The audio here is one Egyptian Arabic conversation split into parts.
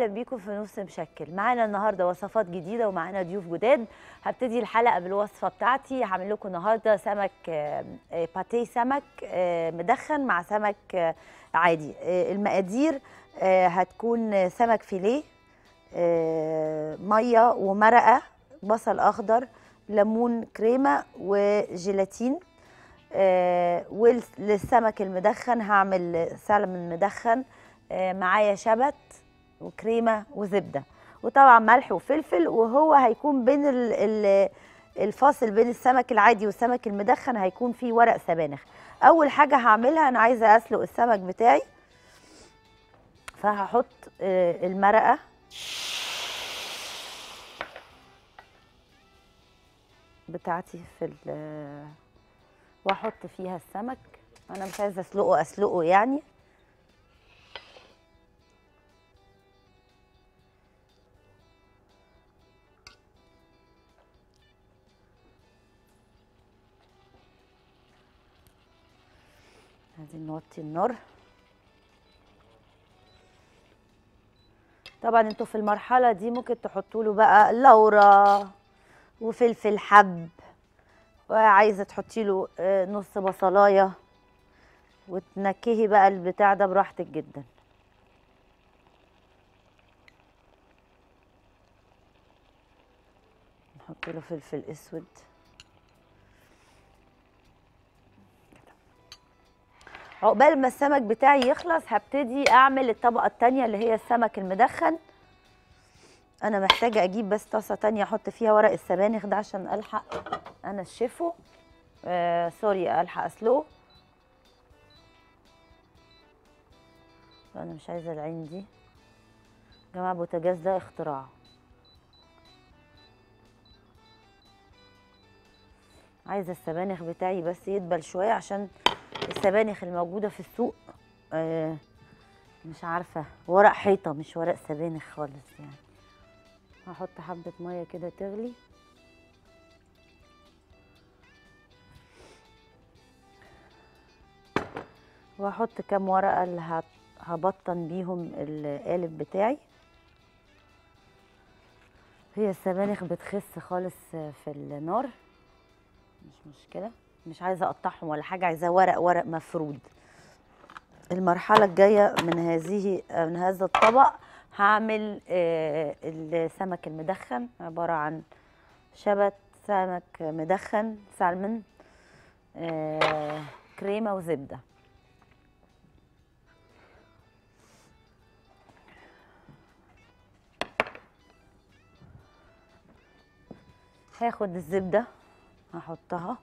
اهلا بيكم في نص مشكل معانا النهارده وصفات جديده ومعانا ضيوف جداد هبتدي الحلقه بالوصفه بتاعتي هعمل لكم النهارده سمك آه، آه، باتيه سمك آه، مدخن مع سمك آه، عادي آه، المقادير آه، هتكون سمك فيليه آه، ميه ومرقه بصل اخضر ليمون كريمه وجيلاتين آه، وللسمك المدخن هعمل سلمون مدخن آه، معايا شبت وكريمه وزبده وطبعا ملح وفلفل وهو هيكون بين ال- ال- الفاصل بين السمك العادي والسمك المدخن هيكون فيه ورق سبانخ اول حاجه هعملها انا عايزه اسلق السمك بتاعي فهحط آه، المرقه بتاعتي في ال- واحط فيها السمك انا مش عايزه اسلقه اسلقه يعني عايزين نوطي النار طبعا انتوا في المرحله دي ممكن تحطوا له بقى لورا وفلفل حب وعايزه تحطي له آه، نص بصلايه وتنكهي بقى البتاع ده براحتك جدا نحط له فلفل اسود عقبال ما السمك بتاعي يخلص هبتدي اعمل الطبقه التانية اللي هي السمك المدخن انا محتاجه اجيب بس طاسه تانية احط فيها ورق السبانخ ده عشان الحق انشفه آه سوري الحق اسلقه انا مش عايزه العين دي يا جماعه البوتاجاز ده اختراع عايزه السبانخ بتاعي بس يدبل شويه عشان السبانخ الموجوده في السوق آه مش عارفه ورق حيطه مش ورق سبانخ خالص يعني هحط حبه ميه كده تغلي وهحط كام ورقه اللي هت- هبطن بيهم القالب بتاعي هي السبانخ بتخس خالص في النار مش مشكله مش عايزه اقطعهم ولا حاجه عايزاه ورق ورق مفرود المرحله الجايه من هذه من هذا الطبق هعمل آه، السمك المدخن عباره عن شبت سمك مدخن سالمون آه، كريمه وزبده هاخد الزبده هحطها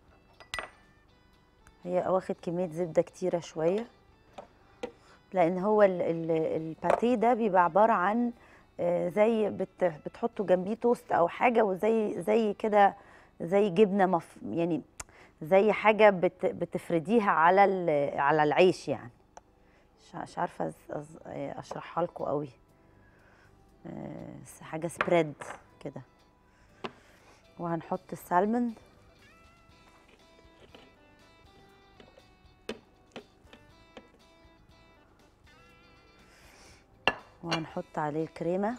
هي واخد كميه زبده كتيره شويه لان هو ال- ال- الباتيه ده بيبقى عباره عن آه، زي بت بتحطوا جنبيه توست او حاجه وزي زي كده زي جبنه مف يعني زي حاجه بت بتفرديها على ال- على العيش يعني مش ع- مش عارفه أز- أز- آه، اشرحها لكم قوي آه، س- حاجه سبريد كده وهنحط السالمون وهنحط عليه الكريمة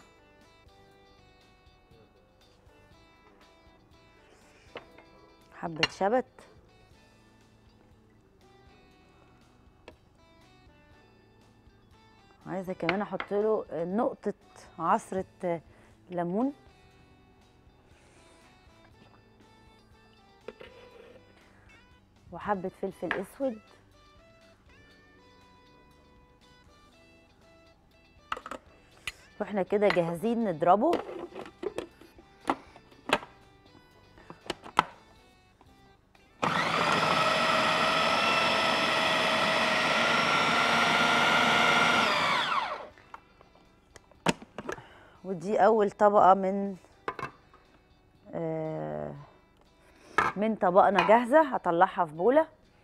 حبة شبت عايزة كمان احط له نقطة عصرة ليمون وحبة فلفل اسود واحنا كده جاهزين نضربه ودي اول طبقة من آه، من طبقنا جاهزة هطلعها في بولة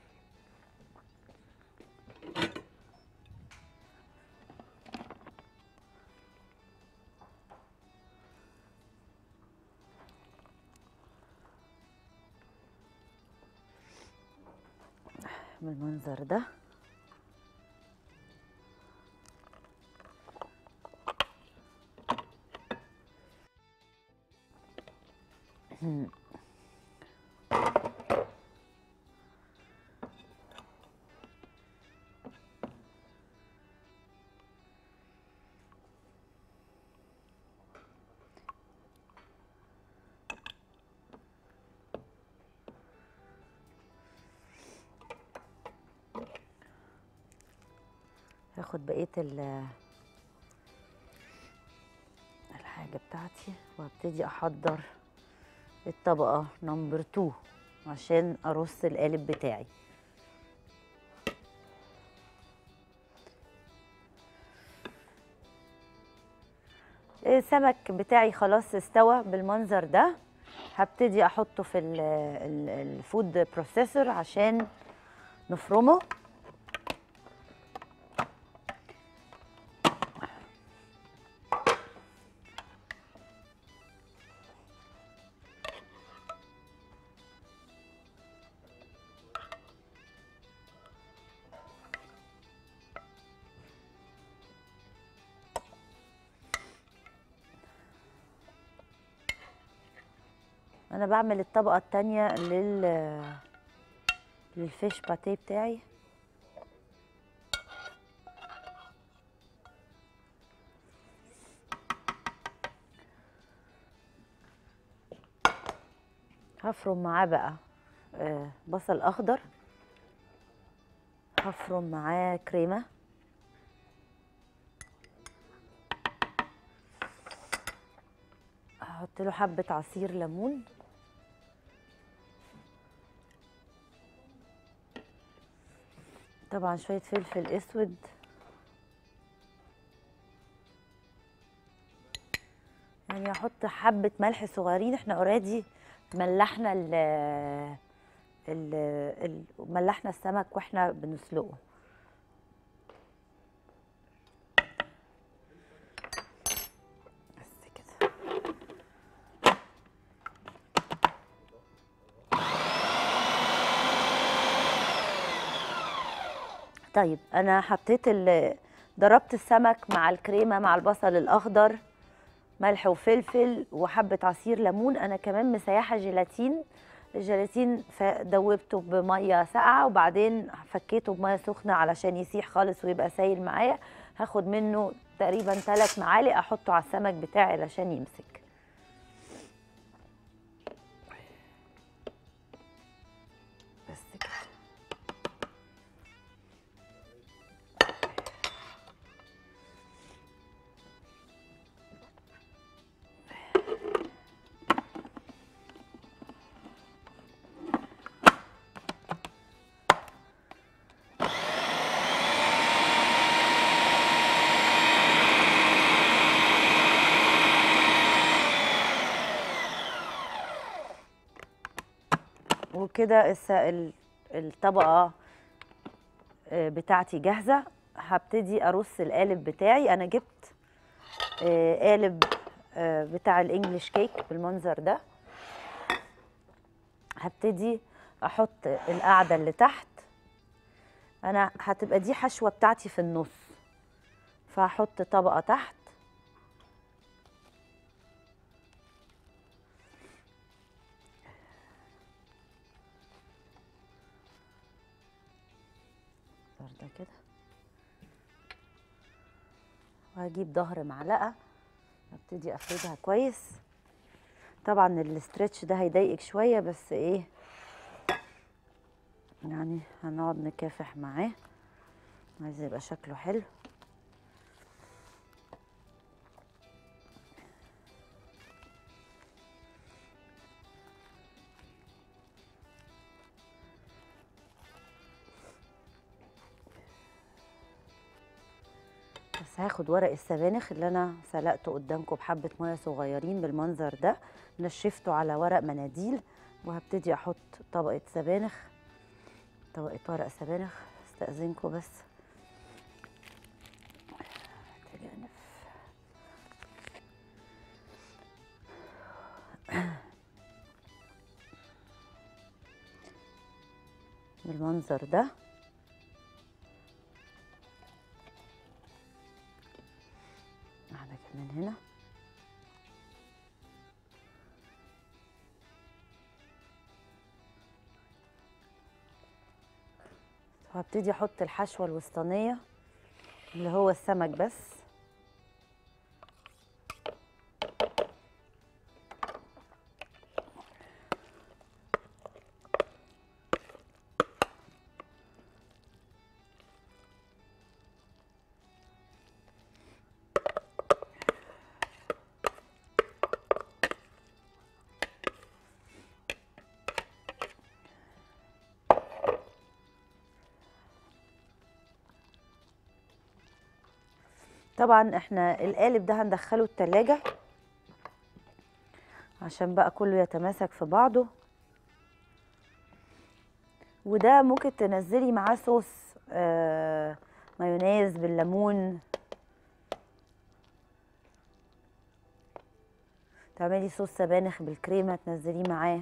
بالمنظر ده هاخد بقيه ال الحاجه بتاعتي وابتدي احضر الطبقه نمبر 2 عشان ارص القالب بتاعي السمك بتاعي خلاص استوى بالمنظر ده هبتدي احطه في ال- ال- الفود بروسيسور عشان نفرمه انا بعمل الطبقه التانية لل للفيش باتيه بتاعي هفرم معاه بقى آه، بصل اخضر هفرم معاه كريمه هحط له حبه عصير ليمون طبعا شويه فلفل اسود يعني هحط حبه ملح صغيرين احنا اوريدي ملحنا ال ال ال- ملحنا السمك واحنا بنسلقه بس كده طيب انا حطيت ال- ضربت السمك مع الكريمه مع البصل الاخضر ملح وفلفل وحبه عصير ليمون انا كمان مسيحه جيلاتين الجيلاتين ف- دوبته بميه ساقعه وبعدين فكيته بميه سخنه علشان يسيح خالص ويبقى سايل معايا هاخد منه تقريبا ثلاث معالق احطه على السمك بتاعي علشان يمسك بس كده وكده الس- ال- الطبقه آه، بتاعتي جاهزه هبتدي ارص القالب بتاعي انا جبت آه، قالب آه، بتاع الانجليش كيك بالمنظر ده هبتدي احط القاعده اللي تحت انا هتبقى دي حشوه بتاعتي في النص فهحط طبقه تحت المنظر ده كده وهجيب ظهر معلقه ابتدي افردها كويس طبعا الاسترتش ده هيضايقك شويه بس ايه يعني هنقعد نكافح معاه عايز يبقى شكله حلو بس هاخد ورق السبانخ اللي انا سلقته قدامكم بحبه ميه صغيرين بالمنظر ده نشفته على ورق مناديل وهبتدي احط طبقه سبانخ طبقه ورق سبانخ استاذنكم بس تجانب. بالمنظر ده واحدة كمان هنا وهبتدي احط الحشوه الوسطانيه اللي هو السمك بس طبعا احنا القالب ده هندخله التلاجة عشان بقى كله يتماسك في بعضه وده ممكن تنزلي معاه صوص آه مايونيز بالليمون تعملي صوص سبانخ بالكريمه تنزليه معاه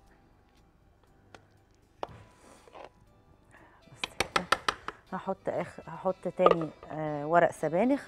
بس كده هحط اخ هحط تاني آه ورق سبانخ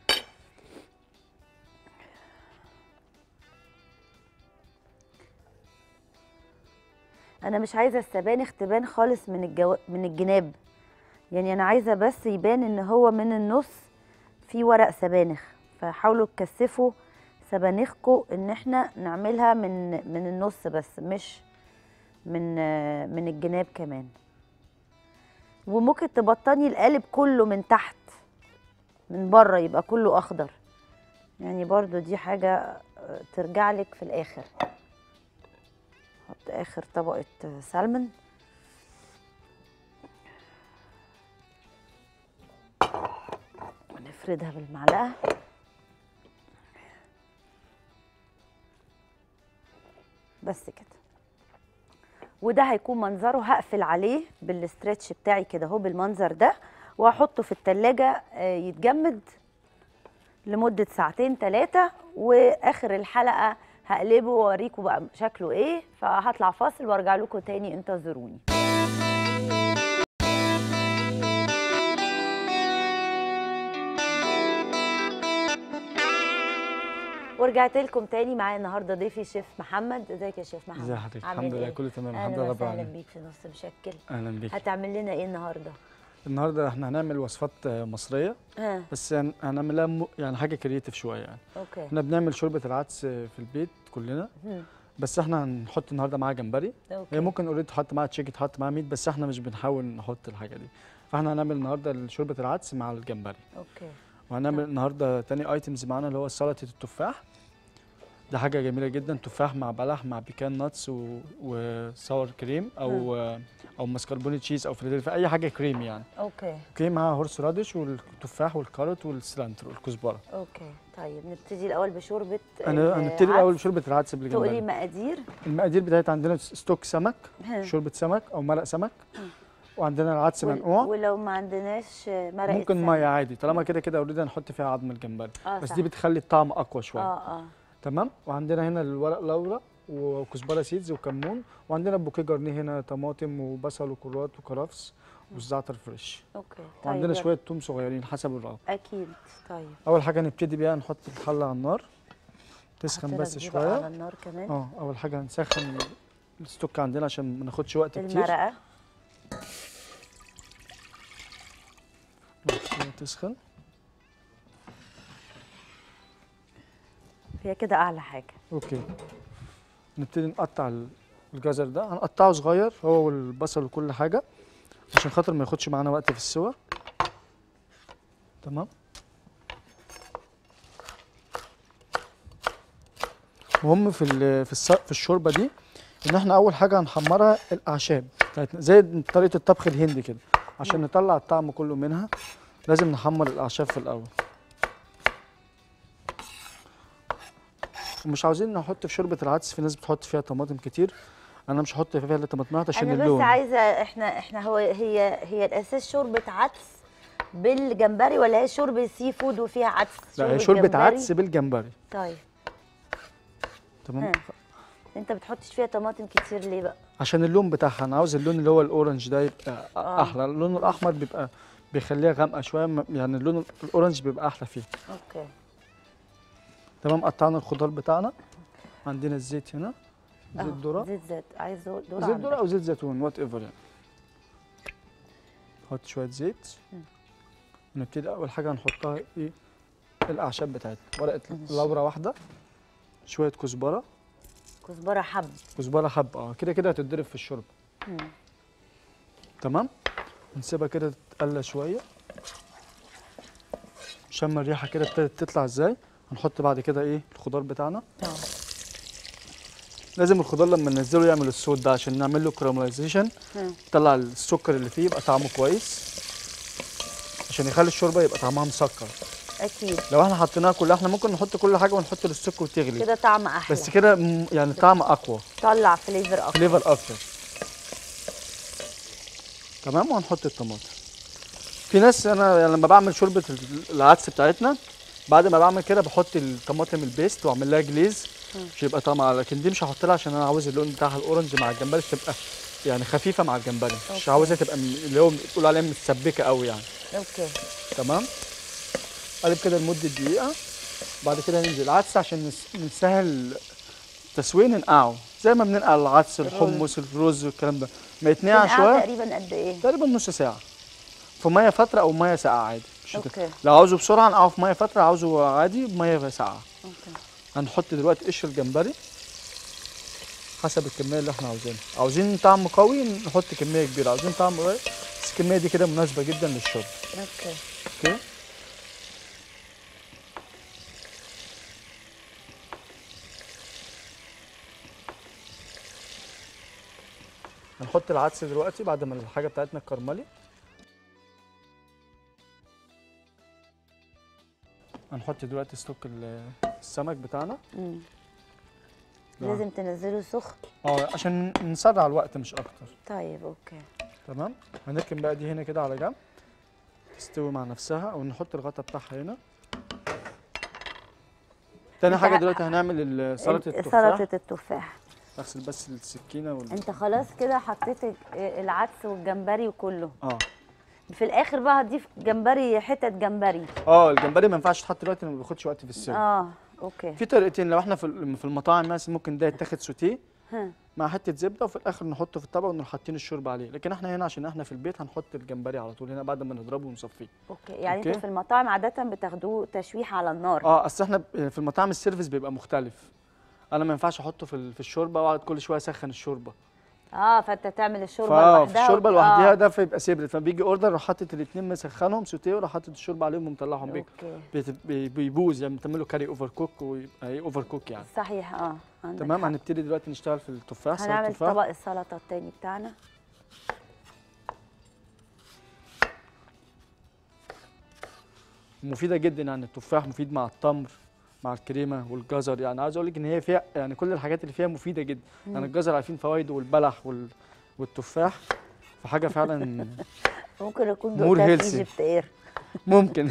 انا مش عايزه السبانخ تبان خالص من الجو... من الجناب يعني انا عايزه بس يبان ان هو من النص في ورق سبانخ فحاولوا تكثفوا سبانخكم ان احنا نعملها من من النص بس مش من آه، من الجناب كمان وممكن تبطني القالب كله من تحت من بره يبقى كله اخضر يعني برضو دي حاجه آه، ترجع لك في الاخر احط اخر طبقه سلمون ونفردها بالمعلقه بس كده وده هيكون منظره هقفل عليه بالاسترتش بتاعي كده اهو بالمنظر ده وهحطه في التلاجة آه، يتجمد لمدة ساعتين ثلاثة وآخر الحلقة هقلبه واوريكم بقى شكله ايه فهطلع فاصل وارجع لكم تاني انتظروني ورجعت لكم تاني معايا النهارده ضيفي شيف محمد ازيك يا شيف محمد ازي حضرتك عامل الحمد لله إيه؟ كله تمام اهلا الحمد لله رب وسهلا العالمين بيك في نص مشكل اهلا بيك هتعمل لنا ايه النهارده النهارده احنا هنعمل وصفات آه، مصريه ها بس هن- هنعملها م- يعني حاجه كرييتيف شويه يعني اوكي احنا بنعمل شوربه العدس آه، في البيت كلنا مم. بس احنا هنحط النهارده معاها جمبري اوكي هي ممكن اوريدي تحط معاها تشيكن تحط معاها ميت بس احنا مش بنحاول نحط الحاجه دي فاحنا هنعمل النهارده شوربه العدس مع الجمبري اوكي وهنعمل النهارده تاني ايتمز معانا اللي هو سلطه التفاح ده حاجه جميله جدا تفاح مع بلح مع بيكان ناتس و... وساور كريم او او مسكربوني تشيز او فيلادلفيا اي حاجه كريم يعني اوكي اوكي معاها هورس راديش والتفاح والكاروت والسلانترو والكزبره اوكي طيب نبتدي الاول بشوربه انا هنبتدي العدس. الاول بشوربه العدس تقولي بالجمبري مقادير المقادير بتاعتها عندنا ستوك سمك ها. شوربه سمك او مرق سمك وعندنا العدس وال- منقوع ولو ما عندناش مرق ممكن السمك. ميه عادي طالما كده كده اوريدي هنحط فيها عظم الجمبري اه بس صح. دي بتخلي الطعم اقوى شويه اه اه تمام وعندنا هنا الورق لورا وكزبره سيدز وكمون وعندنا بوكيه جرنيه هنا طماطم وبصل وكرات وكرفس والزعتر فريش اوكي طيب وعندنا يلا. شويه توم صغيرين حسب الرغبه اكيد طيب اول حاجه نبتدي بيها نحط الحله على النار تسخن هحط بس لك دي بقى على شويه النار كمان اه اول حاجه هنسخن الستوك عندنا عشان ما ناخدش وقت كتير المرقه شوية تسخن هي كده اعلى حاجه اوكي نبتدي نقطع ال- الجزر ده هنقطعه صغير هو والبصل وكل حاجه عشان خاطر ما ياخدش معانا وقت في السوا تمام مهم في ال- في الس- في الشوربه دي ان احنا اول حاجه هنحمرها الاعشاب بتاعتنا زي طريقه الطبخ الهندي كده عشان نطلع الطعم كله منها لازم نحمر الاعشاب في الاول ومش عاوزين نحط في شوربه العدس في ناس بتحط فيها طماطم كتير انا مش هحط فيها الا طماطمات عشان انا بس اللون عايزه احنا احنا هو هي هي الاساس شوربه عدس بالجمبري ولا هي شوربه سي فود وفيها عدس لا هي شوربه جمبري؟ عدس بالجمبري طيب تمام ها. انت بتحطش فيها طماطم كتير ليه بقى عشان اللون بتاعها انا عاوز اللون اللي هو الاورنج ده يبقى آه. احلى اللون الاحمر بيبقى بيخليها غامقه شويه م- يعني اللون الاورنج بيبقى احلى فيه اوكي تمام قطعنا الخضار بتاعنا عندنا الزيت هنا أهو، زيت ذره زيت زيت عايز ذره زيت ذره او زيت زيتون وات ايفر يعني نحط شويه زيت مم. ونبتدي اول حاجه نحطها ايه الاعشاب بتاعتنا ورقه ماشي. لورا واحده شويه كزبره كزبره حب كزبره حبه اه كده كده هتتضرب في الشوربه مم. تمام نسيبها كده تتقلى شويه شم الريحه كده ابتدت تطلع ازاي هنحط بعد كده ايه الخضار بتاعنا اه لازم الخضار لما ننزله يعمل الصوت ده عشان نعمل له كراميلايزيشن مم. نطلع السكر اللي فيه يبقى طعمه كويس عشان يخلي الشوربه يبقى طعمها مسكر اكيد لو احنا حطيناها كلها احنا ممكن نحط كل حاجه ونحط السكر وتغلي كده طعم احلى بس كده م- يعني طعم اقوى طلع فليفر اكتر فليفر اكتر تمام وهنحط الطماطم في ناس انا يعني لما بعمل شوربه ال- العدس بتاعتنا بعد ما بعمل كده بحط الطماطم البيست واعمل لها جليز مم. مش يبقى طعمها لكن دي مش هحط لها عشان انا عاوز اللون بتاعها الاورنج مع الجمبري تبقى يعني خفيفه مع الجمبري مش أوكي. عاوزها تبقى م- اللي هو بتقول عليها متسبكه قوي يعني اوكي تمام قلب كده لمده دقيقه بعد كده ننزل العدس عشان نس- نسهل تسويه ننقعه زي ما بننقع العدس الحمص الرز والكلام ده ما يتنقع تنقع شويه تقريبا قد ايه تقريبا نص ساعه في ميه فتره او ميه ساقعه عادي مش هت- اوكي لو عاوزه بسرعه نقعه في ميه فتره عاوزه عادي بميه ساقعه اوكي هنحط دلوقتي قشر الجمبري حسب الكميه اللي احنا عاوزينها عاوزين طعم قوي نحط كميه كبيره عاوزين طعم قليل بس الكميه دي كده مناسبه جدا للشرب اوكي اوكي هنحط العدس دلوقتي بعد ما الحاجه بتاعتنا تكرملي هنحط دلوقتي ستوك ال- السمك بتاعنا مم. لا. لازم تنزله سخن اه عشان نسرع الوقت مش اكتر طيب اوكي تمام هنركن بقى دي هنا كده على جنب تستوي مع نفسها او نحط الغطا بتاعها هنا تاني انت حاجه ع- دلوقتي هنعمل ال- سلطه ال- التفاح سلطه التفاح اغسل بس السكينه وال... انت خلاص كده حطيت ال- العدس والجمبري وكله اه في الاخر بقى هتضيف جمبري حتت جمبري اه الجمبري ما ينفعش يتحط دلوقتي ما بياخدش وقت في السوا اه اوكي في طريقتين لو احنا في ال- في المطاعم مثلا ممكن ده يتاخد سوتيه ها. مع حته زبده وفي الاخر نحطه في الطبق ونروح حاطين الشوربه عليه لكن احنا هنا عشان احنا في البيت هنحط الجمبري على طول هنا بعد ما نضربه ونصفيه اوكي يعني أوكي. انتوا في المطاعم عاده بتاخدوه تشويح على النار اه اصل احنا ب- في المطاعم السيرفيس بيبقى مختلف انا ما ينفعش احطه في ال- في الشوربه واقعد كل شويه اسخن الشوربه اه فانت تعمل الشوربه فا لوحدها في الشوربه وت- لوحدها آه. ده فيبقى سيبرت فبيجي اوردر اروح حاطط الاثنين مسخنهم سوتيه وراح حاطط الشوربه عليهم ومطلعهم بيك اوكي بيت- بي- بيبوظ يعني بتعمله كاري اوفر كوك ويبقى ايه اوفر كوك يعني صحيح اه عندك تمام حق. هنبتدي دلوقتي نشتغل في التفاح سلطة هنعمل التفاح طبق السلطه التاني بتاعنا مفيده جدا يعني التفاح مفيد مع التمر مع الكريمه والجزر يعني عاوز اقول لك ان هي فيها يعني كل الحاجات اللي فيها مفيده جدا يعني مم. الجزر عارفين فوائده والبلح وال... والتفاح فحاجه فعلا ممكن اكون More دقتها في healthy. ايجيبت اير ممكن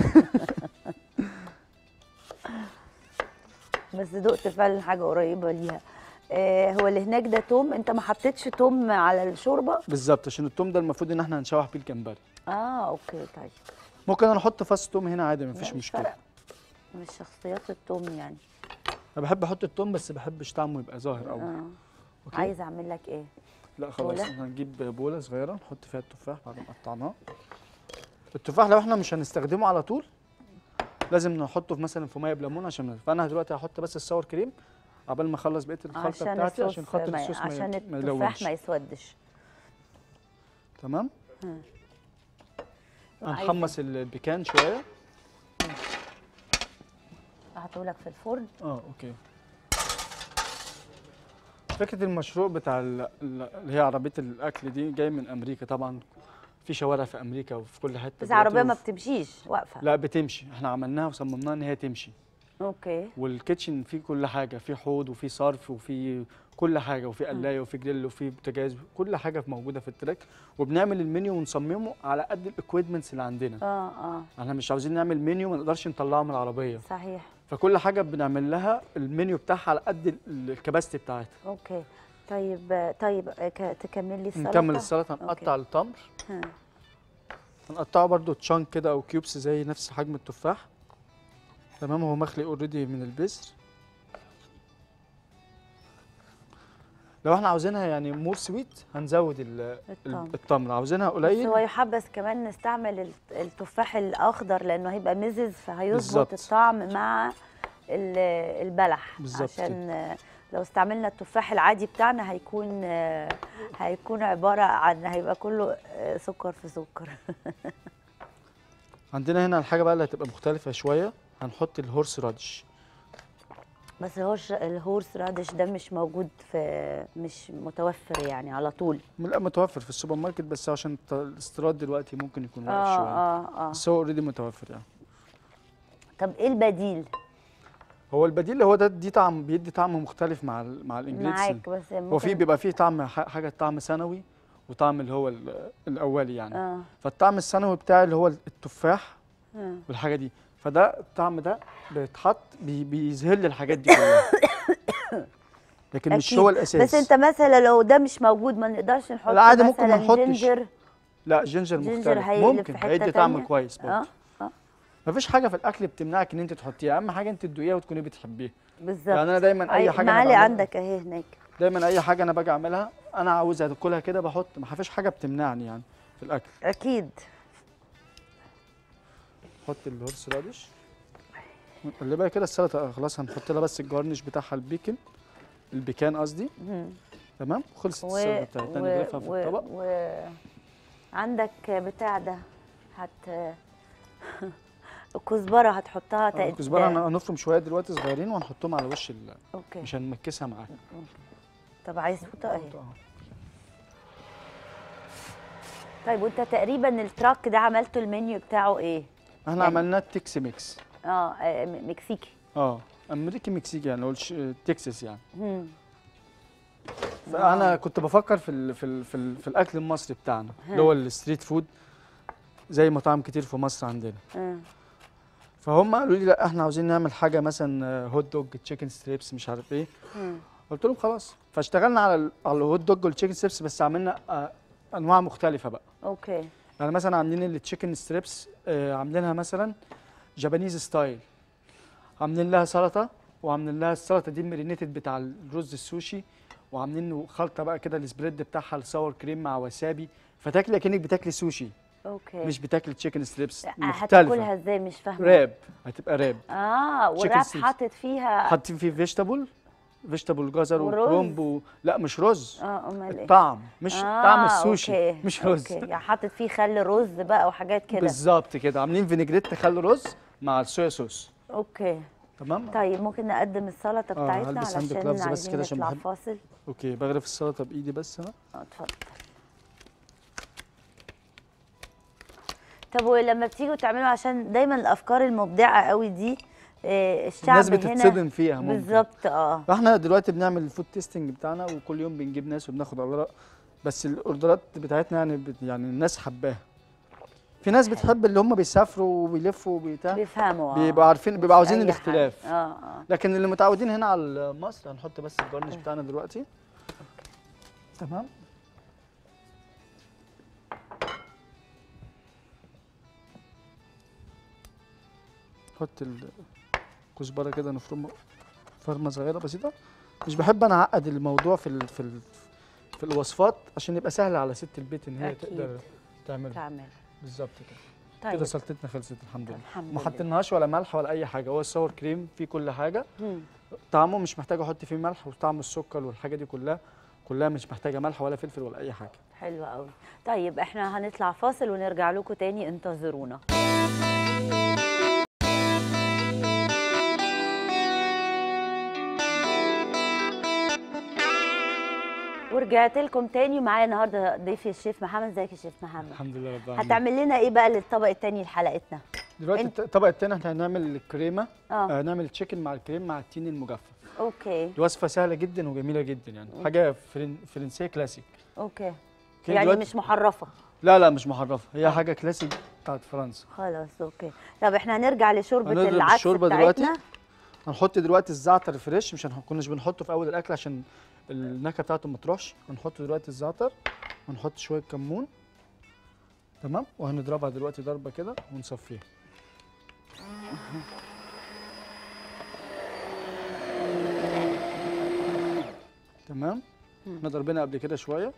بس دقت فعلا حاجه قريبه ليها آه هو اللي هناك ده توم انت ما حطيتش توم على الشوربه بالظبط عشان التوم ده المفروض ان احنا هنشوح بيه الجمبري اه اوكي طيب ممكن انا احط فص توم هنا عادي مفيش لا، مش مشكله فارقة. مش شخصيات التوم يعني انا بحب احط التوم بس بحبش طعمه يبقى ظاهر قوي اه اوكي عايزه اعمل لك ايه لا خلاص بولة؟ احنا هنجيب بوله صغيره نحط فيها التفاح بعد ما قطعناه التفاح لو احنا مش هنستخدمه على طول لازم نحطه في مثلا في ميه بليمون عشان فانا دلوقتي هحط بس الساور كريم قبل ما اخلص بقيه الخلطه عشان بتاعتي الصوص عشان خاطر ما- الصوص ما, عشان ما التفاح يلونش ما يسودش تمام مم. هنحمص البيكان شويه هحطهولك في الفرن اه اوكي فكره المشروع بتاع ال- ال- اللي هي عربيه الاكل دي جاي من امريكا طبعا في شوارع في امريكا وفي كل حته بس دلوقتي العربيه ما وف- بتمشيش واقفه لا بتمشي احنا عملناها وصممناها ان هي تمشي اوكي والكيتشن فيه كل حاجه فيه حوض وفيه صرف وفيه كل حاجه وفيه قلايه وفيه جريل وفيه بوتاجاز كل حاجه موجوده في التراك وبنعمل المنيو ونصممه على قد الاكويدمنتس اللي عندنا اه اه احنا مش عاوزين نعمل منيو ما نقدرش نطلعه من العربيه صحيح فكل حاجه بنعمل لها المنيو بتاعها على قد ال- الكباستي بتاعتها اوكي طيب طيب ك- تكمل لي السلطه نكمل السلطه أوكي. هنقطع التمر ها. هنقطعه برده تشانك كده او كيوبس زي نفس حجم التفاح تمام هو مخلي اوريدي من البذر لو احنا عاوزينها يعني مور سويت هنزود ال- ال- التمر. التمر عاوزينها بس قليل هو يحبذ كمان نستعمل الت- التفاح الاخضر لانه هيبقى مزز فهيظبط بالظبط. الطعم مع ال- البلح بالظبط عشان آه، لو استعملنا التفاح العادي بتاعنا هيكون آه، هيكون عباره عن هيبقى كله آه، سكر في سكر عندنا هنا الحاجه بقى اللي هتبقى مختلفه شويه هنحط الهورس رادش بس الهورس الهورس رادش ده مش موجود في مش متوفر يعني على طول لا متوفر في السوبر ماركت بس عشان الت- الاستيراد دلوقتي ممكن يكون واقف اه شويه اه اه بس هو اوريدي متوفر يعني طب ايه البديل هو البديل اللي هو ده دي طعم بيدي طعم مختلف مع ال مع الانجليزي معاك بس هو في ممكن- بيبقى فيه طعم ح- حاجه طعم ثانوي وطعم اللي هو ال- الاولي يعني اه فالطعم الثانوي بتاعي اللي هو التفاح آه. والحاجه دي فده الطعم ده بيتحط بي بيظهر لي الحاجات دي كلها لكن مش أكيد. هو الاساس بس انت مثلا لو ده مش موجود ما نقدرش نحط لا، عادي ممكن ما مثلا نحطش. جينجر لا جينجر جينجر مختلف هيقلب ممكن في حتة هيدي طعم تانية. كويس برضه اه اه مفيش حاجه في الاكل بتمنعك ان انت تحطيها اهم حاجه انت تدوقيها وتكوني بتحبيها بالظبط يعني انا دايما اي أي- حاجه أنا معالي بعملها- عندك اهي هناك دايما اي حاجه انا باجي اعملها انا عاوز اكلها كده بحط ما فيش حاجه بتمنعني يعني في الاكل اكيد حط الهورس رادش اللي بقى كده السلطه خلاص هنحط لها بس الجارنش بتاعها البيكن البيكان قصدي مم. تمام خلصت و السلطه بتاعتنا و نضيفها في و الطبق و عندك بتاع ده هت الكزبره هتحطها آه، تق- الكزبره هن- هنفرم شويه دلوقتي صغيرين وهنحطهم على وش ال... اوكي مش هنمكسها معاها طب عايز فوطه اهي آه. طيب وانت تقريبا التراك ده عملته المنيو بتاعه ايه احنا يعني- عملناه تكس ميكس اه آه، م- مكسيكي اه امريكي مكسيكي يعني نقول ش- تكساس يعني مم. فانا كنت بفكر في ال في ال في, ال في الاكل المصري بتاعنا اللي هو الستريت فود زي مطاعم كتير في مصر عندنا آه. فهم قالوا لي لا احنا عاوزين نعمل حاجه مثلا هوت دوج تشيكن ستريبس مش عارف ايه مم. قلت لهم خلاص فاشتغلنا على ال- على الهوت دوج والتشيكن ستريبس بس عملنا آه، انواع مختلفه بقى اوكي يعني مثلا عاملين التشيكن ستريبس آه، عاملينها مثلا جابانيز ستايل عاملين لها سلطه وعاملين لها السلطه دي مرينيتد بتاع الرز السوشي وعاملين خلطه بقى كده السبريد بتاعها الساور كريم مع وسابي فتاكلي اكنك بتاكلي سوشي اوكي مش بتاكلي تشيكن ستريبس هتاكلها مختلفه ازاي مش فاهمه راب هتبقى راب اه والراب strips. حاطط فيها حاطين فيه فيجيتابل فيجيتابل جزر ورز. وكرومب و... لا مش رز اه امال ايه الطعم مش آه، طعم السوشي أوكي. مش رز اوكي يعني حاطط فيه خل رز بقى وحاجات كده بالظبط كده عاملين فينيجريت خل رز مع الصويا صوص اوكي تمام طيب ممكن نقدم السلطه آه، بتاعتنا هلبس هاند علشان جلافز بس عايزين كده عشان نطلع بحب- فاصل اوكي بغرف السلطه بايدي بس انا اه اتفضل طب ولما بتيجوا تعملوا عشان دايما الافكار المبدعه قوي دي آه، الشعب الناس هنا بتتصدم فيها ممكن بالظبط اه فاحنا دلوقتي بنعمل الفود تيستنج بتاعنا وكل يوم بنجيب ناس وبناخد اراء بس الاوردرات بتاعتنا يعني بت يعني الناس حباها في ناس بتحب اللي هم بيسافروا وبيلفوا وبتاع بيفهموا آه. بيبقوا عارفين بيبقوا عاوزين أي الاختلاف حاجة. اه اه لكن اللي متعودين هنا على مصر هنحط بس الجارنش بتاعنا دلوقتي تمام نحط الكزبره كده نفرمه فرمه صغيره بسيطه مش بحب انا اعقد الموضوع في ال في ال في الوصفات عشان يبقى سهل على ست البيت ان هي أكيد. تقدر تعمل تعمل بالظبط كده طيب كده سلطتنا خلصت الحمد لله الحمد ما لله حطيناهاش ولا ملح ولا اي حاجه هو الصور كريم فيه كل حاجه مم. طعمه مش محتاج احط فيه ملح وطعم السكر والحاجه دي كلها كلها مش محتاجه ملح ولا فلفل ولا اي حاجه حلو قوي طيب احنا هنطلع فاصل ونرجع لكم تاني انتظرونا ورجعت لكم تاني معايا النهارده ضيفي الشيف محمد ازيك يا شيف محمد الحمد لله رب العالمين هتعمل لنا ايه بقى للطبق التاني لحلقتنا دلوقتي انت- الطبق التاني احنا هنعمل الكريمه اه آه هنعمل تشيكن مع الكريم مع التين المجفف اوكي دي وصفه سهله جدا وجميله جدا يعني حاجه فرن فرنسيه كلاسيك اوكي أوكي، يعني دلوقتي- مش محرفه لا لا مش محرفه هي آه. حاجه كلاسيك بتاعت فرنسا خلاص اوكي طب احنا هنرجع لشوربه هنضرب العدس الشوربة دلوقتي. بتاعتنا هنحط دلوقتي الزعتر فريش مش هنح- كناش بنحطه في اول الاكل عشان النكهه بتاعته ما تروحش هنحط دلوقتي الزعتر ونحط شويه كمون تمام وهنضربها دلوقتي ضربه كده ونصفيها تمام مم. احنا ضربنا قبل كده شويه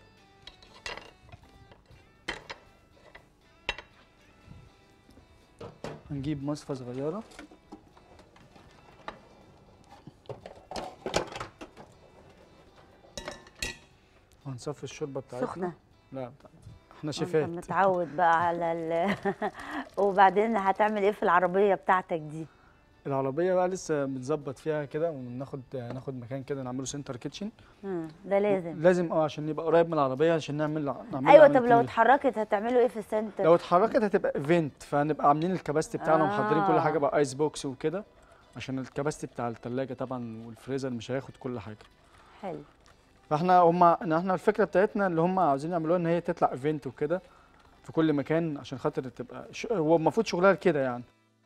هنجيب مصفى صغيره وهنصفي الشوربه بتاعتنا سخنه لا احنا انت شيفات متعود بقى على ال وبعدين هتعمل ايه في العربيه بتاعتك دي العربيه بقى لسه بنظبط فيها كده وناخد ناخد مكان كده نعمله سنتر كيتشن مم. ده لازم لازم اه عشان يبقى قريب من العربيه عشان نعمل نعمل ايوه عملية طب لو ال- اتحركت هتعملوا ايه في السنتر لو اتحركت هتبقى ايفنت فهنبقى عاملين الكباستي بتاعنا ومحضرين كل آه. حاجه بقى ايس بوكس وكده عشان الكباستي بتاع الثلاجه طبعا والفريزر مش هياخد كل حاجه حلو فاحنا هم احنا الفكره بتاعتنا اللي هم عاوزين يعملوها ان هي تطلع ايفنت وكده في كل مكان عشان خاطر تبقى ش... هو المفروض شغلها كده يعني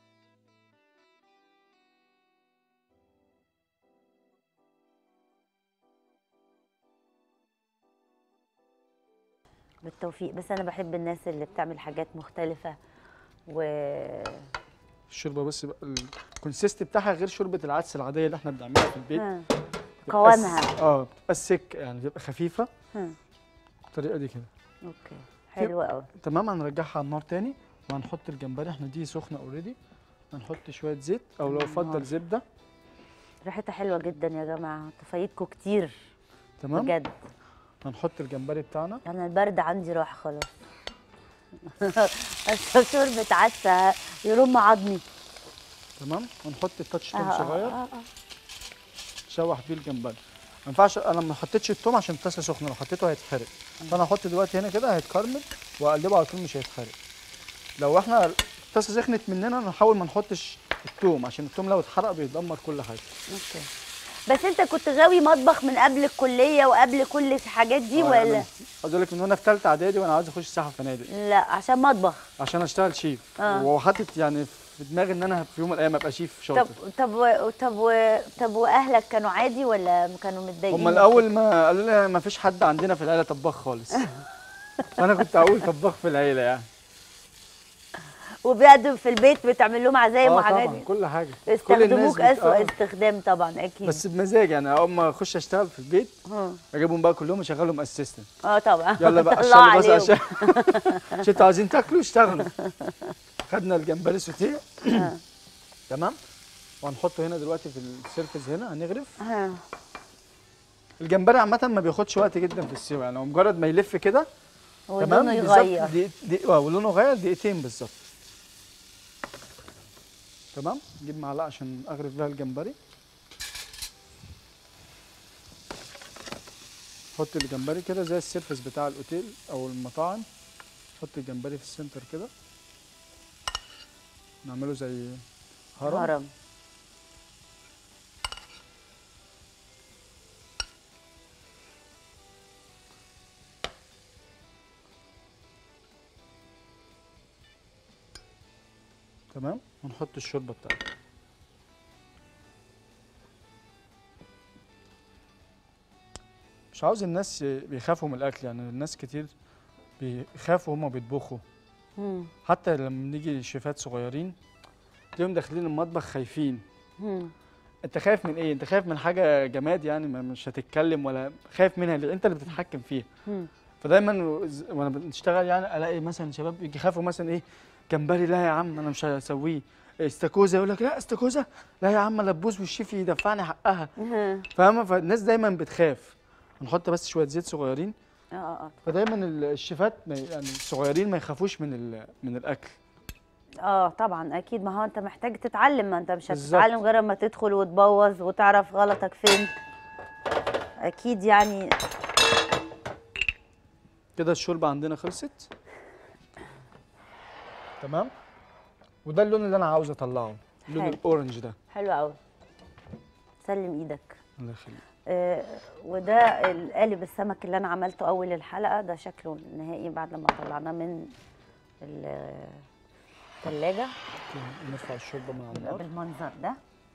بالتوفيق بس انا بحب الناس اللي بتعمل حاجات مختلفه و الشوربه بس بقى الكونسيست بتاعها غير شوربه العدس العاديه اللي احنا بنعملها في البيت ها. بتبقى قوامها. س- اه بتبقى سك يعني بتبقى خفيفه ها. بالطريقه دي كده اوكي حلو قوي تمام هنرجعها على النار تاني وهنحط الجمبري احنا دي سخنه اوريدي هنحط شويه زيت او لو النار. فضل زبده ريحتها حلوه جدا يا جماعه تفايتكم كتير تمام بجد هنحط الجمبري بتاعنا انا البرد عندي راح خلاص بس شوربه عدسه يرم عظمي تمام ونحط التاتش توم آه، صغير آه، آه. شوح بيه الجمبري ما ينفعش انا ما حطيتش التوم عشان الطاسه سخنه لو حطيته هيتحرق فانا هحط دلوقتي هنا كده هيتكرمل واقلبه على طول مش هيتحرق لو احنا الطاسه سخنت مننا نحاول ما نحطش التوم عشان التوم لو اتحرق بيدمر كل حاجه اوكي بس انت كنت غاوي مطبخ من قبل الكليه وقبل كل الحاجات دي آه، يعني ولا عايز اقول لك من وانا في ثالثه اعدادي وانا عاوز اخش ساحه فنادق لا عشان مطبخ عشان اشتغل شيف آه. وحاطط يعني في دماغي ان انا في يوم من الايام ابقى شيف طب شاطر طب و... طب و... طب واهلك كانوا عادي ولا كانوا متضايقين هم الاول ما قالوا لي ما فيش حد عندنا في العيله طباخ خالص فانا كنت اول طباخ في العيله يعني وبعد في البيت بتعمل لهم عزايم اه وحاجات طبعا دي كل حاجه كل الناس استخدموك بت- اسوء آه. استخدام طبعا اكيد بس بمزاج يعني اول ما اخش اشتغل في البيت اه اجيبهم بقى كلهم اشغلهم اسيستنت اه طبعا يلا بقى الله اشتغلوا بس عليهم عشان عشان انتوا عايزين تاكلوا اشتغلوا خدنا الجمبري سوتيه آه. تمام وهنحطه هنا دلوقتي في السيرفس هنا هنغرف آه. الجمبري عامة ما بياخدش وقت جدا في السوا يعني هو مجرد ما يلف كده ولونه بالظبط يغير دقيق دقيق اه ولونه غير دقيقتين بالظبط تمام نجيب معلقة عشان اغرف بيها الجمبري حط الجمبري كده زي السيرفس بتاع الاوتيل او المطاعم حط الجمبري في السنتر كده نعمله زي هرم هرم تمام ونحط الشوربه بتاعتنا مش عاوز الناس بيخافوا من الاكل يعني الناس كتير بيخافوا هما بيطبخوا مم. حتى لما نيجي شيفات صغيرين تلاقيهم داخلين المطبخ خايفين مم. انت خايف من ايه انت خايف من حاجه جماد يعني ما- مش هتتكلم ولا خايف منها ليه انت اللي بتتحكم فيها مم. فدايما ز- وانا بنشتغل يعني الاقي مثلا شباب يجي يخافوا مثلا ايه جمبري لا يا عم انا مش هسويه استاكوزا يقول لك لا استاكوزا لا يا عم لبوس والشيف يدفعني حقها آه. فاهمه فالناس دايما بتخاف نحط بس شويه زيت صغيرين اه اه فدايما ال- الشيفات ما- يعني الصغيرين ما يخافوش من ال- من الاكل اه طبعا اكيد ما هو انت محتاج تتعلم ما انت مش بالظبط. هتتعلم غير اما تدخل وتبوظ وتعرف غلطك فين اكيد يعني كده الشوربه عندنا خلصت تمام وده اللون اللي انا عاوز اطلعه اللون حلو. الاورنج ده حلو قوي سلم ايدك الله يخليك آه وده القالب السمك اللي انا عملته اول الحلقه ده شكله النهائي بعد لما طلعناه من الثلاجه نرفع الشوربه من على يبقى النار بالمنظر ده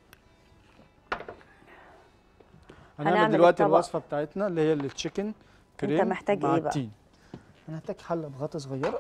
هنعمل هنعمل دلوقتي الطبق. الوصفه بتاعتنا اللي هي التشيكن كريم محتاج مع إيه بقى؟ التين هنحتاج حله بغطا صغيره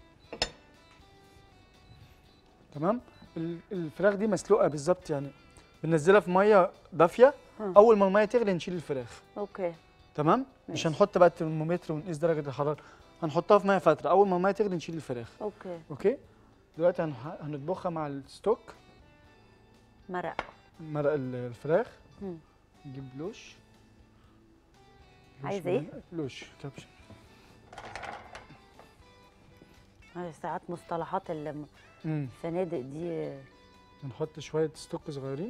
تمام ال- الفراخ دي مسلوقه بالظبط يعني بننزلها في ميه دافيه مم. اول ما الميه تغلي نشيل الفراخ اوكي تمام مش ماشي. هنحط بقى الترمومتر ونقيس درجه الحراره هنحطها في ميه فتره اول ما الميه تغلي نشيل الفراخ اوكي اوكي دلوقتي هنح- هنطبخها مع الستوك مرق مرق ال- الفراخ مم. نجيب لوش لوش عايز من إيه؟ هنا. لوش كبش هاي ساعات مصطلحات الم- امم الفنادق دي هنحط شويه ستوك صغيرين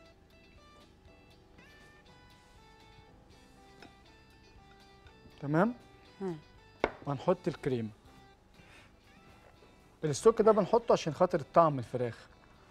تمام مم. وهنحط الكريم الستوك ده بنحطه عشان خاطر الطعم الفراخ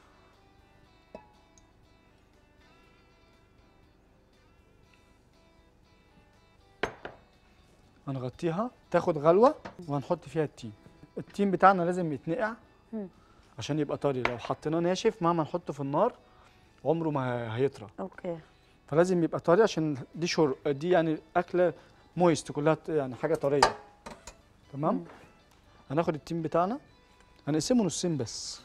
هنغطيها تاخد غلوة وهنحط فيها التين التين بتاعنا لازم يتنقع مم. عشان يبقى طري لو حطيناه ناشف مهما نحطه في النار عمره ما هيطرى اوكي فلازم يبقى طري عشان دي شر دي يعني اكله مويست كلها ت- يعني حاجه طريه تمام مم. هناخد التيم بتاعنا هنقسمه نصين بس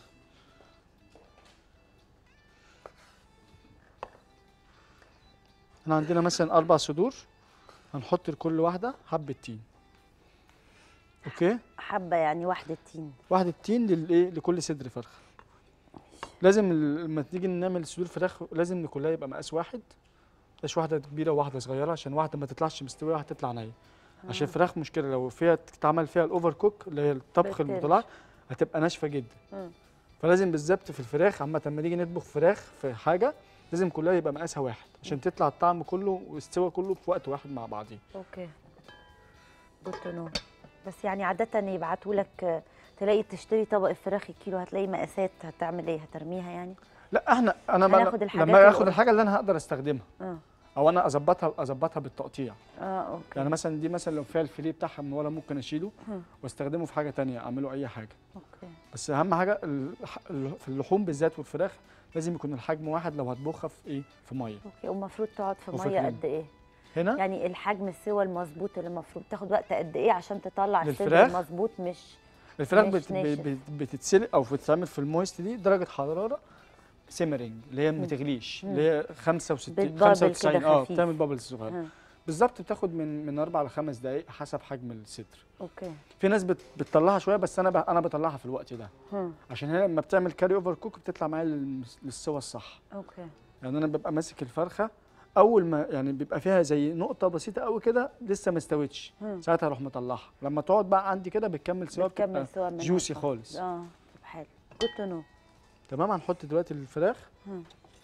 احنا عندنا مثلا اربع صدور هنحط لكل واحده حبه تين اوكي حبه يعني واحده تين واحده تين للايه لكل صدر فرخه لازم ال- لما تيجي نعمل صدور فراخ لازم كلها يبقى مقاس واحد مش واحده كبيره وواحده صغيره عشان واحده ما تطلعش مستويه واحده تطلع نيه عشان الفراخ مشكله لو فيها تتعمل فيها الاوفر كوك اللي هي الطبخ بتقلش. المطلع هتبقى ناشفه جدا مم. فلازم بالظبط في الفراخ عامه لما نيجي نطبخ فراخ في حاجه لازم كلها يبقى مقاسها واحد عشان تطلع الطعم كله والاستوى كله في وقت واحد مع بعضيه اوكي جود تو نو بس يعني عاده يبعتوا لك تلاقي تشتري طبق الفراخ الكيلو هتلاقي مقاسات هتعمل ايه هترميها يعني لا احنا انا هناخد بقى- الحاجات لما اخد اللي- الحاجه اللي انا هقدر استخدمها اه او انا اظبطها اظبطها بالتقطيع اه اوكي يعني مثلا دي مثلا لو فيها الفيليه بتاعها من ورا ممكن اشيله مم. واستخدمه في حاجه تانية اعمله اي حاجه اوكي بس اهم حاجه الح- ال- في اللحوم بالذات والفراخ لازم يكون الحجم واحد لو هتطبخها في ايه في ميه اوكي والمفروض تقعد في وفي ميه كريم. قد ايه هنا يعني الحجم السوى المظبوط اللي المفروض تاخد وقت قد ايه عشان تطلع الصدر للفراخ؟ المظبوط مش الفراخ مش بت ناشف. بت بتتسلق او بتتعمل في المويست دي درجه حراره سيمرنج اللي هي ما تغليش مم. اللي هي 65 بتبابل 95 كده اه خفيف. بتعمل بابلز صغيره ها. بالظبط بتاخد من من اربع لخمس دقائق حسب حجم الصدر اوكي في ناس بت بتطلعها شويه بس انا ب... انا بطلعها في الوقت ده ها. عشان هي لما بتعمل كاري اوفر كوك بتطلع معايا للمس- للسوا الصح اوكي يعني انا ببقى ماسك الفرخه اول ما يعني بيبقى فيها زي نقطه بسيطه قوي كده لسه ما استوتش مم. ساعتها اروح مطلعها لما تقعد بقى عندي كده بتكمل سوا بتكمل بتبقى سوا منها جوسي صح. خالص اه طب حلو جود تو نو تمام هنحط دلوقتي الفراخ مم.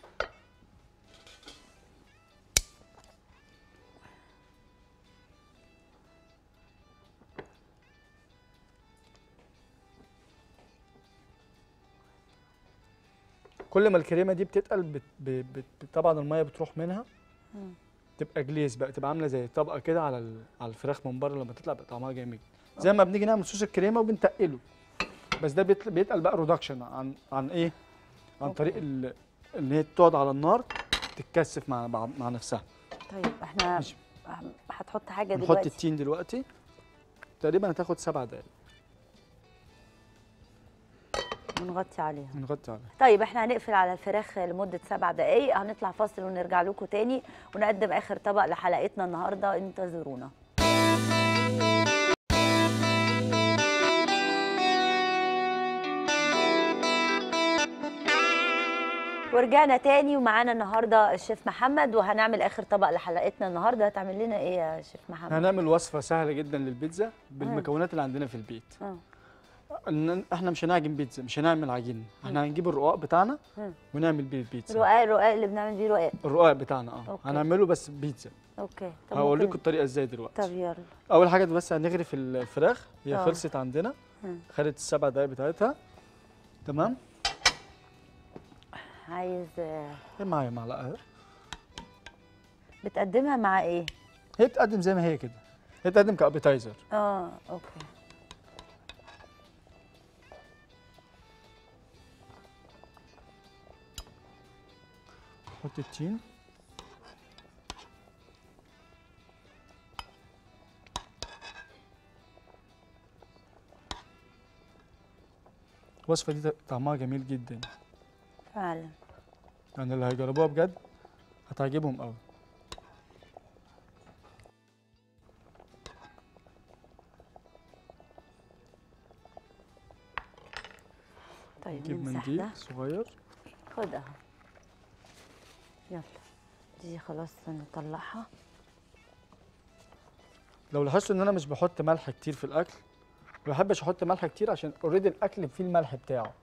كل ما الكريمه دي بتتقل بت... ب... بت... بت- طبعا الميه بتروح منها مم. تبقى جليز بقى تبقى عامله زي طبقه كده على ال... على الفراخ من بره لما تطلع بقى طعمها جامد زي ما بنيجي نعمل صوص الكريمه وبنتقله بس ده بيتل... بيتقل بقى رودكشن عن عن ايه عن أوكي. طريق ال... ان هي تقعد على النار تتكثف مع مع, مع نفسها طيب احنا ماشي. هتحط حاجه نحط دلوقتي التين دلوقتي تقريبا هتاخد سبع دقايق ونغطي عليها نغطي عليها طيب احنا هنقفل على الفراخ لمدة سبع دقايق هنطلع فاصل ونرجع لكم تاني ونقدم آخر طبق لحلقتنا النهاردة انتظرونا ورجعنا تاني ومعانا النهارده الشيف محمد وهنعمل اخر طبق لحلقتنا النهارده هتعمل لنا ايه يا شيف محمد؟ هنعمل وصفه سهله جدا للبيتزا بالمكونات اللي عندنا في البيت آه. إن احنا مش هنعجن بيتزا مش هنعمل عجين احنا هنجيب الرقاق بتاعنا مم. ونعمل بيه البيتزا رقاق الرقاق اللي بنعمل بيه رقاق الرقاق بتاعنا اه أوكي. هنعمله بس بيتزا اوكي طب هقول ممكن- لكم الطريقه ازاي دلوقتي طب يلا اول حاجه بس هنغرف الفراخ هي آه. خلصت عندنا مم. خدت السبع دقايق بتاعتها تمام عايز آه، هي معايا معلقه اهي. بتقدمها مع ايه؟ هي بتقدم زي ما هي كده هي بتقدم كابيتايزر اه اوكي حط التين الوصفه دي طعمها جميل جدا فعلا يعني اللي هيجربوها بجد هتعجبهم قوي طيب نجيب نمسح منديل ده صغير خد اهو يلا دي خلاص نطلعها لو لاحظتوا ان انا مش بحط ملح كتير في الاكل ما بحبش احط ملح كتير عشان اوريدي الاكل فيه الملح بتاعه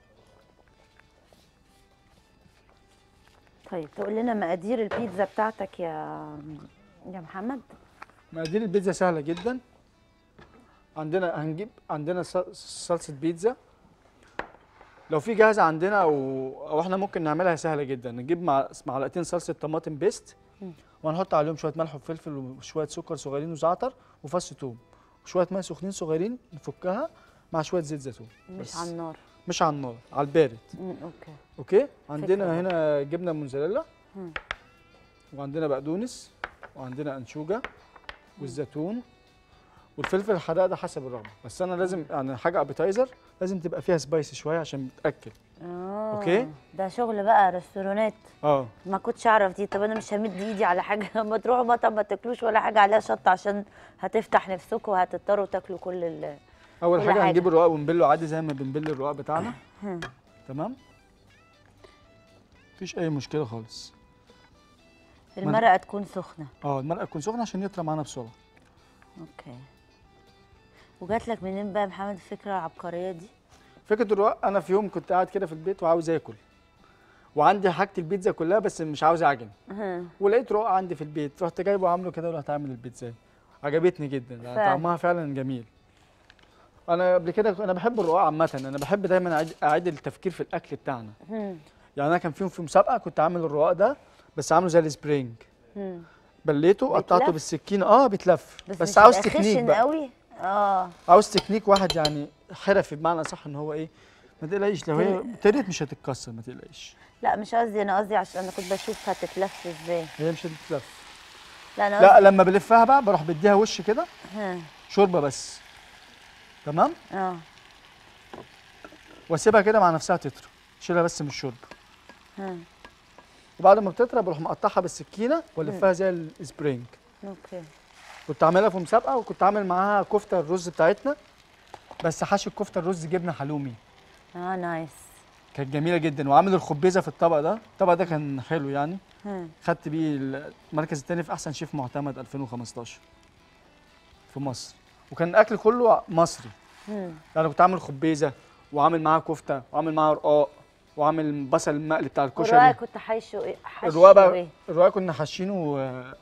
طيب تقول لنا مقادير البيتزا بتاعتك يا يا محمد مقادير البيتزا سهله جدا عندنا هنجيب عندنا ص- صلصه بيتزا لو في جاهزه عندنا او او احنا ممكن نعملها سهله جدا نجيب مع معلقتين صلصه طماطم بيست مم. وهنحط عليهم شويه ملح وفلفل وشويه سكر صغيرين وزعتر وفص ثوم وشويه ماء سخنين صغيرين نفكها مع شويه زيت زيتون مش بس. على النار مش على النار على البارد مم، اوكي اوكي عندنا فكرة. هنا جبنه موزاريلا مم. وعندنا بقدونس وعندنا انشوجه والزيتون والفلفل الحراق ده حسب الرغبه بس انا لازم يعني حاجه ابيتايزر لازم تبقى فيها سبايسي شويه عشان بتاكل اه أوكي. ده شغل بقى ريستورانات اه ما كنتش اعرف دي طب انا مش همد ايدي على حاجه لما تروحوا مطعم ما تاكلوش ولا حاجه عليها شطه عشان هتفتح نفسكم وهتضطروا تاكلوا كل ال اول كل حاجه حاجة. هنجيب الرقاق ونبله عادي زي ما بنبل الرقاق بتاعنا هم. تمام مفيش اي مشكله خالص المرقه تكون سخنه اه المرقه تكون سخنه عشان يطلع معانا بسرعه اوكي وجات لك منين بقى يا محمد الفكره العبقريه دي فكره الرقاق انا في يوم كنت قاعد كده في البيت وعاوز اكل وعندي حاجه البيتزا كلها بس مش عاوز اعجن ها. ولقيت رقاق عندي في البيت رحت جايبه وعامله كده ورحت عامل البيتزا عجبتني جدا يعني فعلا. طعمها فعلا جميل انا قبل كده انا بحب الرقاق عامه انا بحب دايما اعيد اعيد التفكير في الاكل بتاعنا هم. يعني انا كان فيهم في مسابقه كنت عامل الرقاق ده بس عامله زي السبرينج هم. بليته قطعته بيتلف؟ بالسكينه اه بيتلف بس, بس, مش عاوز يبقى تكنيك خشن بقى قوي اه عاوز تكنيك واحد يعني حرفي بمعنى صح ان هو ايه ما تقلقيش لو هي ابتدت مش هتتكسر ما تقلقيش لا مش قصدي انا قصدي عشان انا كنت بشوف هتتلف ازاي هي مش هتتلف لا انا لا قصدي لما بلفها بقى بروح بديها وش كده ها. شوربه بس تمام اه واسيبها كده مع نفسها تطرى شيلها بس من الشوربه ها. وبعد ما بتطرى بروح مقطعها بالسكينه والفها زي السبرينج اوكي كنت عاملها في مسابقه وكنت عامل معاها كفته الرز بتاعتنا بس حاشي الكفته الرز جبنه حلومي اه نايس كانت جميله جدا وعامل الخبيزه في الطبق ده الطبق ده كان حلو يعني ها. خدت بيه المركز الثاني في احسن شيف معتمد 2015 في مصر وكان الاكل كله مصري هم. يعني كنت عامل خبيزه وعامل معاها كفته وعامل معاها رقاق وعامل بصل المقلي بتاع والرقاق الكشري كنت حاشه ايه حشو الرقاق بقى ايه الرقاق كنا حاشينه آه،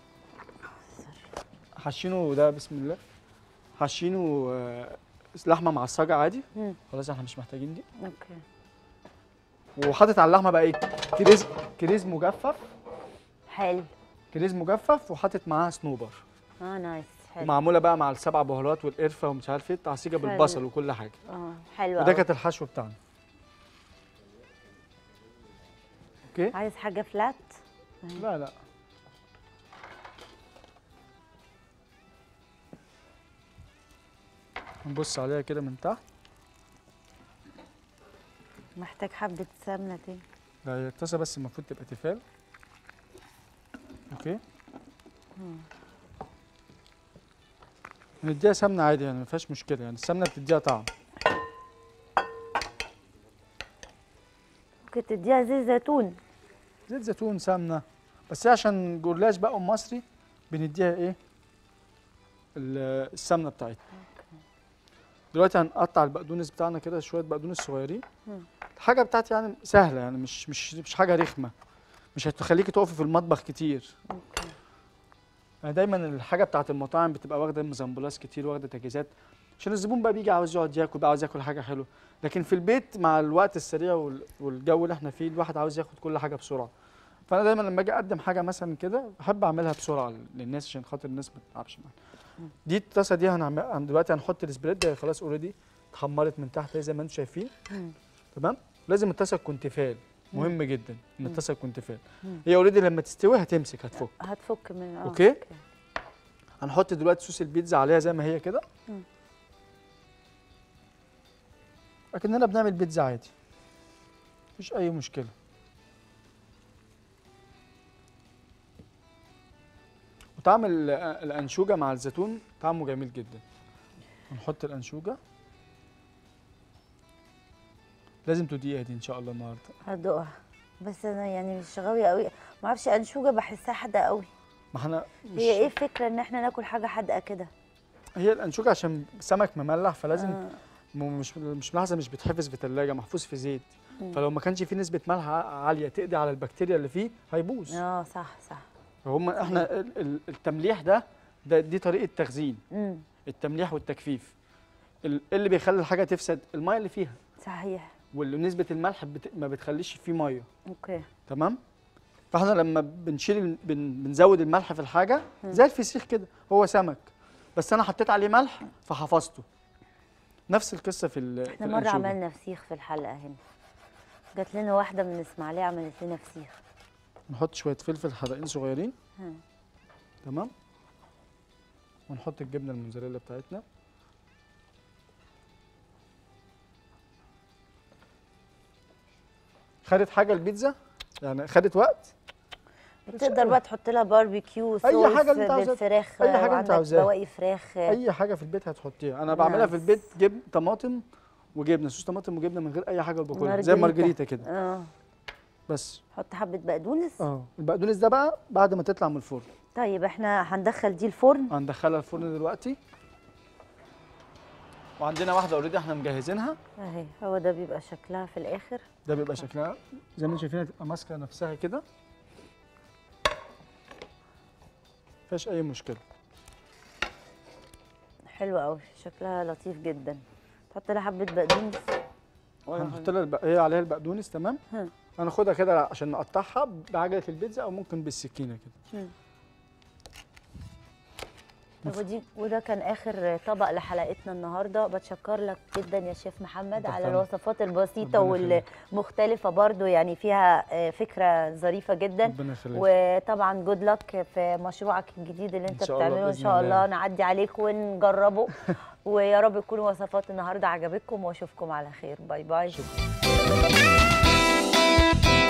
حاشينه ده بسم الله حاشينه آه، لحمه معصجه عادي هم. خلاص احنا مش محتاجين دي اوكي وحاطط على اللحمه بقى ايه كريز كريز مجفف حلو كريز مجفف وحاطط معاها صنوبر اه نايس حلو ومعموله بقى مع السبع بهارات والقرفه ومش عارف ايه تعصيجه حلو. بالبصل وكل حاجه اه حلو وده أوي. كانت الحشو بتاعنا اوكي عايز حاجه فلات لا لا نبص عليها كده من تحت محتاج حبه سمنه تاني لا هي الطاسه بس المفروض تبقى تيفال اوكي نديها سمنه عادي يعني ما فيهاش مشكله يعني السمنه بتديها طعم ممكن تديها زيت زيتون زيت زيتون سمنه بس هي عشان جلاش بقى ام مصري بنديها ايه ال- السمنه بتاعتها دلوقتي هنقطع البقدونس بتاعنا كده شويه بقدونس صغيرين مم. الحاجه بتاعتي يعني سهله يعني مش مش مش حاجه رخمه مش هتخليكي تقفي في المطبخ كتير اوكي يعني دايما الحاجه بتاعت المطاعم بتبقى واخده مزمبلاس كتير واخده تجهيزات عشان الزبون بقى بيجي عاوز يقعد ياكل بقى عاوز ياكل حاجه حلوه لكن في البيت مع الوقت السريع وال- والجو اللي احنا فيه الواحد عاوز ياخد كل حاجه بسرعه فانا دايما لما اجي اقدم حاجه مثلا كده بحب اعملها بسرعه للناس عشان خاطر الناس ما تتعبش معانا دي الطاسه دي هنعمل هن- دلوقتي هنحط السبريد هي خلاص اوريدي اتحمرت من تحت زي ما انتم شايفين مم. تمام لازم الطاسه تكون تيفال مهم جدا ان مم. الطاسه تكون تيفال مم. هي اوريدي لما تستوي هتمسك هتفك هتفك من اه أوكي. هنحط دلوقتي صوص البيتزا عليها زي ما هي كده مم. اكننا بنعمل بيتزا عادي مفيش اي مشكله وطعم ال- الانشوجه مع الزيتون طعمه جميل جدا هنحط الانشوجه لازم تديها دي ان شاء الله النهارده هدوقها بس انا يعني مش غاويه قوي ما اعرفش انشوجه بحسها حادقه قوي ما احنا مش هي ايه الفكره ان احنا ناكل حاجه حادقه كده هي الانشوجه عشان سمك مملح فلازم آه. م- مش مش ملاحظه مش بيتحفظ في ثلاجه محفوظ في زيت مم. فلو ما كانش فيه نسبه ملح ع- عاليه تقضي على البكتيريا اللي فيه هيبوظ اه صح صح فهم احنا ال- ال- التمليح ده, ده دي طريقه تخزين امم التمليح والتجفيف ال- اللي بيخلي الحاجه تفسد الميه اللي فيها صحيح واللي نسبه الملح بت... ما بتخليش فيه ميه اوكي تمام فاحنا لما بنشيل ال- بن... بنزود الملح في الحاجه زي الفسيخ كده هو سمك بس انا حطيت عليه ملح فحفظته نفس القصه في ال... في احنا مره الأنشوجة. عملنا فسيخ في الحلقه هنا جات لنا واحده من اسماعيليه عملت لنا فسيخ نحط شويه فلفل حلقين صغيرين مم. تمام ونحط الجبنه الموزاريلا بتاعتنا خدت حاجه البيتزا يعني خدت وقت تقدر بقى تحط لها باربيكيو أي صوص حاجة اللي أنت عاوزاها. بالفراخ أي حاجة أنت وعندك عاوزاها. بواقي فراخ اي حاجه في البيت هتحطيها انا بعملها في نايس. البيت جبن طماطم وجبنه صوص طماطم وجبنه من غير اي حاجه وباكلها زي مارجريتا. مارجريتا كده اه بس حط حبه بقدونس اه البقدونس ده بقى بعد ما تطلع من الفرن طيب احنا هندخل دي الفرن هندخلها الفرن دلوقتي وعندنا واحده اوريدي احنا مجهزينها اهي هو ده بيبقى شكلها في الاخر ده بيبقى شكلها زي ما انتم شايفينها تبقى ماسكه نفسها كده مفيهاش اي مشكله حلو قوي شكلها لطيف جدا تحط لها حبه بقدونس ولا هنحط لها الب... هي عليها البقدونس تمام هم. هناخدها كده عشان نقطعها بعجله البيتزا او ممكن بالسكينه كده هم. طب ودي وده كان اخر طبق لحلقتنا النهارده بتشكر لك جدا يا شيف محمد على تحت الوصفات البسيطه ربنا يخليك. والمختلفه برضو يعني فيها آه، فكره ظريفه جدا ربنا يخليك وطبعا جود لك في مشروعك الجديد اللي انت إن شاء الله بتعمله ان بإذن شاء الله الله. نعدي عليك ونجربه ويا رب تكون وصفات النهارده عجبتكم واشوفكم على خير باي باي شكراً.